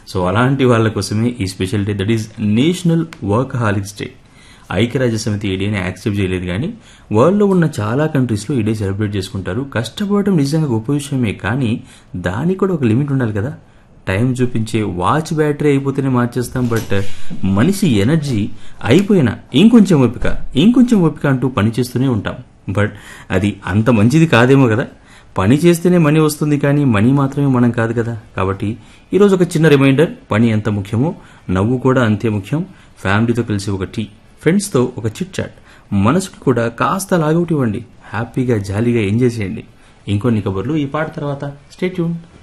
so అలాంటి వాళ్ళ కోసమే ఈ special day that is national workaholics day ఐక్యరాజ్య సమితి ఈ డేని యాక్సెప్ట్ చేయలేదు కానీ వరల్డ్లో ఉన్న చాలా కంట్రీస్లో ఈ డే సెలబ్రేట్ చేసుకుంటారు కష్టపడటం నిజంగా గొప్ప విషయమే కానీ దానికి కూడా ఒక లిమిట్ ఉండాలి కదా టైం చూపించే వాచ్ బ్యాటరీ అయిపోతేనే మార్చేస్తాం బట్ మనిషి ఎనర్జీ అయిపోయినా ఇంకొంచెం ఓపిక ఇంకొంచెం ఓపిక అంటూ పని చేస్తూనే ఉంటాం బట్ అది అంత మంచిది కాదేమో కదా పని చేస్తేనే మనీ వస్తుంది కానీ మనీ మాత్రమే మనం కాదు కదా కాబట్టి ఈరోజు ఒక చిన్న రిమైండర్ పని ఎంత ముఖ్యమో నవ్వు కూడా అంతే ముఖ్యం ఫ్యామిలీతో కలిసి ఒక టీ ఫ్రెండ్స్తో ఒక చిట్ చాట్ మనసుకు కూడా కాస్త లాగౌట్ ఇవ్వండి హ్యాపీగా జాలీగా ఎంజాయ్ చేయండి ఇంకొన్ని కబుర్లు ఈ పాట తర్వాత స్టే ట్యూన్